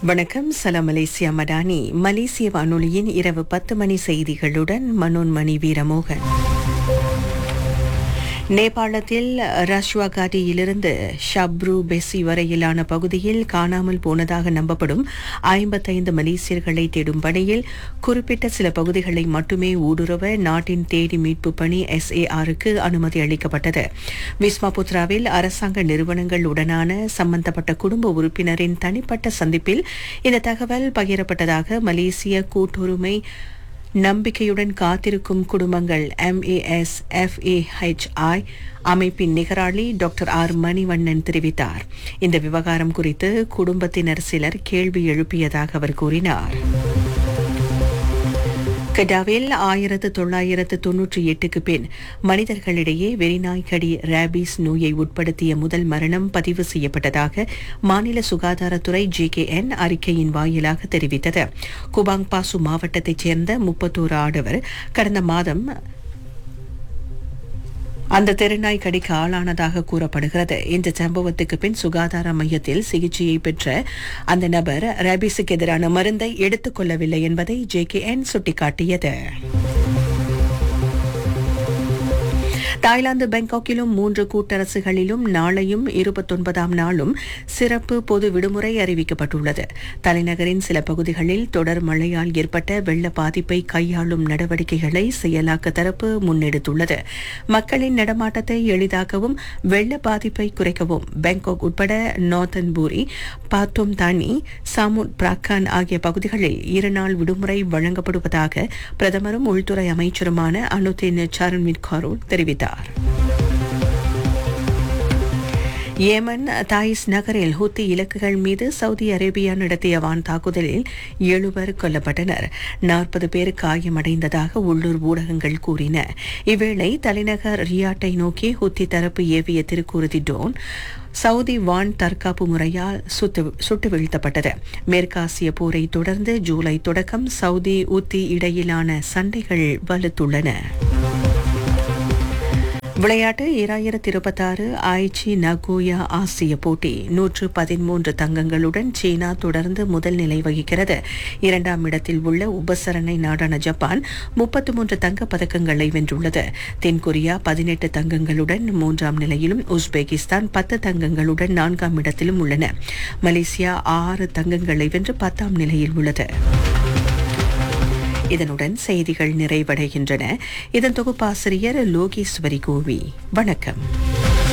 வணக்கம் சலாம் மலேசியா மடானி மலேசிய வானொலியின் இரவு பத்து மணி செய்திகளுடன் மனோன்மணி வீரமோகன் நேபாளத்தில் ரஷ்வாகாட்டியிலிருந்து ஷப்ரு பெசி வரையிலான பகுதியில் காணாமல் போனதாக நம்பப்படும் ஐம்பத்தைந்து மலேசியர்களை தேடும் பணியில் குறிப்பிட்ட சில பகுதிகளை மட்டுமே ஊடுருவ நாட்டின் தேடி மீட்பு பணி எஸ்ஏஆருக்கு அனுமதி அளிக்கப்பட்டது விஸ்மாபுத்ராவில் அரசாங்க நிறுவனங்கள் உடனான சம்பந்தப்பட்ட குடும்ப உறுப்பினரின் தனிப்பட்ட சந்திப்பில் இந்த தகவல் பகிரப்பட்டதாக மலேசிய கூட்டுரிமை நம்பிக்கையுடன் காத்திருக்கும் குடும்பங்கள் எம்ஏஎஸ் எஃப்ஏஹெச்ஐ அமைப்பின் நிகராளி டாக்டர் ஆர் மணிவண்ணன் தெரிவித்தார் இந்த விவகாரம் குறித்து குடும்பத்தினர் சிலர் கேள்வி எழுப்பியதாக அவர் கூறினார் கெடாவில் ஆயிரத்து தொள்ளாயிரத்து தொன்னூற்றி எட்டுக்கு பின் மனிதர்களிடையே வெறிநாய்க்கடி ரேபீஸ் நோயை உட்படுத்திய முதல் மரணம் பதிவு செய்யப்பட்டதாக மாநில சுகாதாரத்துறை ஜேகேஎன் அறிக்கையின் வாயிலாக தெரிவித்தது குபாங் பாசு மாவட்டத்தைச் சேர்ந்த முப்பத்தோரு ஆடவர் கடந்த மாதம் அந்த தெருநாய் கடிக்கு ஆளானதாக கூறப்படுகிறது இந்த சம்பவத்துக்கு பின் சுகாதார மையத்தில் சிகிச்சையை பெற்ற அந்த நபர் ரேபிஸுக்கு எதிரான மருந்தை எடுத்துக் கொள்ளவில்லை என்பதை ஜேகேஎன் சுட்டிக்காட்டியது தாய்லாந்து பாங்காக்கிலும் மூன்று கூட்டரசுகளிலும் நாளையும் இருபத்தொன்பதாம் நாளும் சிறப்பு பொது விடுமுறை அறிவிக்கப்பட்டுள்ளது தலைநகரின் சில பகுதிகளில் தொடர் மழையால் ஏற்பட்ட வெள்ள பாதிப்பை கையாளும் நடவடிக்கைகளை செயலாக்க தரப்பு முன்னெடுத்துள்ளது மக்களின் நடமாட்டத்தை எளிதாக்கவும் வெள்ள பாதிப்பை குறைக்கவும் பாங்காக் உட்பட நார்த்தன் பூரி பாத்தோம் தானி சாமுட் பிராக்கான் ஆகிய பகுதிகளில் இருநாள் விடுமுறை வழங்கப்படுவதாக பிரதமரும் உள்துறை அமைச்சருமான அனுதின் சரண்வித் காரோல் தெரிவித்தார் ஏமன் தாயிஸ் நகரில் ஹூத்தி இலக்குகள் மீது சவுதி அரேபியா நடத்திய வான் தாக்குதலில் எழுவர் கொல்லப்பட்டனர் நாற்பது பேர் காயமடைந்ததாக உள்ளூர் ஊடகங்கள் கூறின இவ்வேளை தலைநகர் ரியாட்டை நோக்கி ஹூத்தி தரப்பு ஏவிய திருக்குருதி டோன் சவுதி வான் தற்காப்பு முறையால் சுட்டு சுட்டு வீழ்த்தப்பட்டது மேற்காசிய போரை தொடர்ந்து ஜூலை தொடக்கம் சவுதி உத்தி இடையிலான சண்டைகள் வலுத்துள்ளன விளையாட்டு இராயிரத்தி இருபத்தாறு ஐச்சி நகோயா ஆசிய போட்டி நூற்று பதிமூன்று தங்கங்களுடன் சீனா தொடர்ந்து முதல் நிலை வகிக்கிறது இரண்டாம் இடத்தில் உள்ள உபசரணை நாடான ஜப்பான் முப்பத்து மூன்று தங்க பதக்கங்களை வென்றுள்ளது தென்கொரியா பதினெட்டு தங்கங்களுடன் மூன்றாம் நிலையிலும் உஸ்பெகிஸ்தான் பத்து தங்கங்களுடன் நான்காம் இடத்திலும் உள்ளன மலேசியா ஆறு தங்கங்களை வென்று பத்தாம் நிலையில் உள்ளது இதனுடன் செய்திகள் நிறைவடைகின்றன இதன் தொகுப்பாசிரியர் லோகேஸ்வரி கோவி வணக்கம்